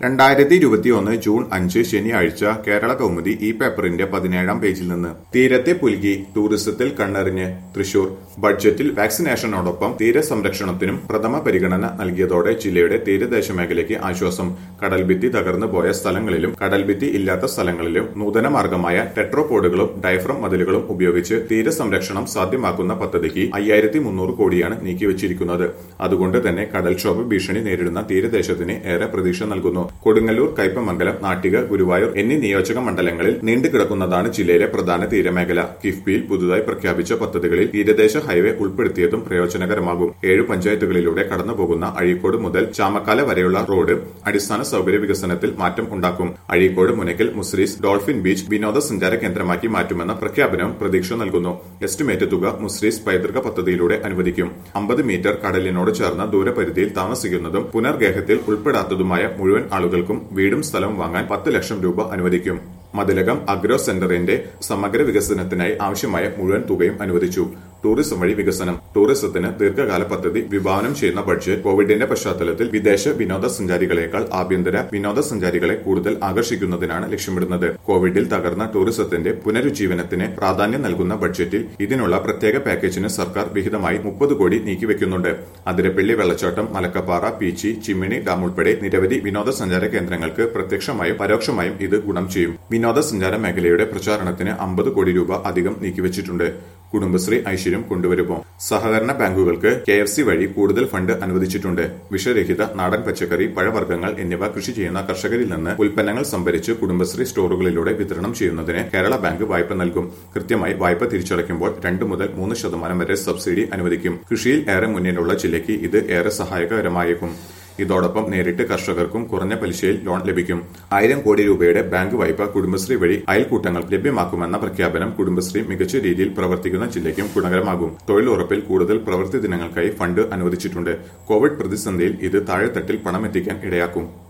രണ്ടായിരത്തി ഇരുപത്തിയൊന്ന് ജൂൺ അഞ്ച് ശനിയാഴ്ച കേരള കൗമുദി ഈ പേപ്പറിന്റെ പതിനേഴാം പേജിൽ നിന്ന് തീരത്തെ പുൽകി ടൂറിസത്തിൽ കണ്ണെറിഞ്ഞ് തൃശൂർ ബഡ്ജറ്റിൽ വാക്സിനേഷനോടൊപ്പം തീരസംരക്ഷണത്തിനും പ്രഥമ പരിഗണന നൽകിയതോടെ ജില്ലയുടെ തീരദേശ മേഖലയ്ക്ക് ആശ്വാസം കടൽഭിത്തി തകർന്നു പോയ സ്ഥലങ്ങളിലും കടൽഭിത്തി ഇല്ലാത്ത സ്ഥലങ്ങളിലും നൂതന മാർഗമായ ടെട്രോപോഡുകളും ഡയഫ്രം മതിലുകളും ഉപയോഗിച്ച് തീരസംരക്ഷണം സാധ്യമാക്കുന്ന പദ്ധതിക്ക് അയ്യായിരത്തി മുന്നൂറ് കോടിയാണ് നീക്കിവച്ചിരിക്കുന്നത് അതുകൊണ്ട് തന്നെ കടൽക്ഷോഭ ഭീഷണി നേരിടുന്ന തീരദേശത്തിന് ഏറെ പ്രതീക്ഷ നൽകുന്നു കൊടുങ്ങല്ലൂർ കയ്പമംഗലം നാട്ടിക ഗുരുവായൂർ എന്നീ നിയോജക മണ്ഡലങ്ങളിൽ നീണ്ടുകിടക്കുന്നതാണ് ജില്ലയിലെ പ്രധാന തീരമേഖല കിഫ്ബിയിൽ പുതുതായി പ്രഖ്യാപിച്ച പദ്ധതികളിൽ തീരദേശ ഹൈവേ ഉൾപ്പെടുത്തിയതും പ്രയോജനകരമാകും ഏഴു പഞ്ചായത്തുകളിലൂടെ കടന്നുപോകുന്ന അഴീക്കോട് മുതൽ ചാമക്കാല വരെയുള്ള റോഡ് അടിസ്ഥാന സൗകര്യ വികസനത്തിൽ മാറ്റം ഉണ്ടാക്കും അഴീക്കോട് മുനക്കൽ മുസ്രീസ് ഡോൾഫിൻ ബീച്ച് വിനോദസഞ്ചാര കേന്ദ്രമാക്കി മാറ്റുമെന്ന പ്രഖ്യാപനവും പ്രതീക്ഷ നൽകുന്നു എസ്റ്റിമേറ്റ് തുക മുസ്രീസ് പൈതൃക പദ്ധതിയിലൂടെ അനുവദിക്കും അമ്പത് മീറ്റർ കടലിനോട് ചേർന്ന ദൂരപരിധിയിൽ താമസിക്കുന്നതും പുനർഗേഹത്തിൽ ഉൾപ്പെടാത്തതുമായ മുഴുവൻ ആളുകൾക്കും വീടും സ്ഥലവും വാങ്ങാൻ പത്ത് ലക്ഷം രൂപ അനുവദിക്കും മതിലകം അഗ്രോ സെന്ററിന്റെ സമഗ്ര വികസനത്തിനായി ആവശ്യമായ മുഴുവൻ തുകയും അനുവദിച്ചു ടൂറിസം വഴി വികസനം ടൂറിസത്തിന് ദീർഘകാല പദ്ധതി വിഭാവനം ചെയ്യുന്ന ബഡ്ജറ്റ് കോവിഡിന്റെ പശ്ചാത്തലത്തിൽ വിദേശ വിനോദസഞ്ചാരികളെക്കാൾ ആഭ്യന്തര വിനോദസഞ്ചാരികളെ കൂടുതൽ ആകർഷിക്കുന്നതിനാണ് ലക്ഷ്യമിടുന്നത് കോവിഡിൽ തകർന്ന ടൂറിസത്തിന്റെ പുനരുജ്ജീവനത്തിന് പ്രാധാന്യം നൽകുന്ന ബഡ്ജറ്റിൽ ഇതിനുള്ള പ്രത്യേക പാക്കേജിന് സർക്കാർ വിഹിതമായി മുപ്പത് കോടി നീക്കിവെക്കുന്നുണ്ട് അതിരപ്പള്ളി വെള്ളച്ചാട്ടം മലക്കപ്പാറ പീച്ചി ചിമ്മിണി ഡാം ഉൾപ്പെടെ നിരവധി വിനോദസഞ്ചാര കേന്ദ്രങ്ങൾക്ക് പ്രത്യക്ഷമായും പരോക്ഷമായും ഇത് ഗുണം ചെയ്യും വിനോദസഞ്ചാര മേഖലയുടെ പ്രചാരണത്തിന് അമ്പത് കോടി രൂപ അധികം നീക്കിവച്ചിട്ടുണ്ട് കുടുംബശ്രീ ഐശ്വര്യം കൊണ്ടുവരുമോ സഹകരണ ബാങ്കുകൾക്ക് കെ എഫ് സി വഴി കൂടുതൽ ഫണ്ട് അനുവദിച്ചിട്ടുണ്ട് വിഷരഹിത നാടൻ പച്ചക്കറി പഴവർഗ്ഗങ്ങൾ എന്നിവ കൃഷി ചെയ്യുന്ന കർഷകരിൽ നിന്ന് ഉൽപ്പന്നങ്ങൾ സംഭരിച്ച് കുടുംബശ്രീ സ്റ്റോറുകളിലൂടെ വിതരണം ചെയ്യുന്നതിന് കേരള ബാങ്ക് വായ്പ നൽകും കൃത്യമായി വായ്പ തിരിച്ചടയ്ക്കുമ്പോൾ രണ്ട് മുതൽ മൂന്ന് ശതമാനം വരെ സബ്സിഡി അനുവദിക്കും കൃഷിയിൽ ഏറെ മുന്നിലുള്ള ജില്ലയ്ക്ക് ഇത് ഏറെ സഹായകരമായേക്കും ഇതോടൊപ്പം നേരിട്ട് കർഷകർക്കും കുറഞ്ഞ പലിശയിൽ ലോൺ ലഭിക്കും ആയിരം കോടി രൂപയുടെ ബാങ്ക് വായ്പ കുടുംബശ്രീ വഴി അയൽക്കൂട്ടങ്ങൾ ലഭ്യമാക്കുമെന്ന പ്രഖ്യാപനം കുടുംബശ്രീ മികച്ച രീതിയിൽ പ്രവർത്തിക്കുന്ന ജില്ലയ്ക്കും ഗുണകരമാകും തൊഴിലുറപ്പിൽ കൂടുതൽ പ്രവൃത്തി ദിനങ്ങൾക്കായി ഫണ്ട് അനുവദിച്ചിട്ടുണ്ട് കോവിഡ് പ്രതിസന്ധിയിൽ ഇത് താഴെത്തട്ടിൽ പണമെത്തിക്കാൻ ഇടയാക്കും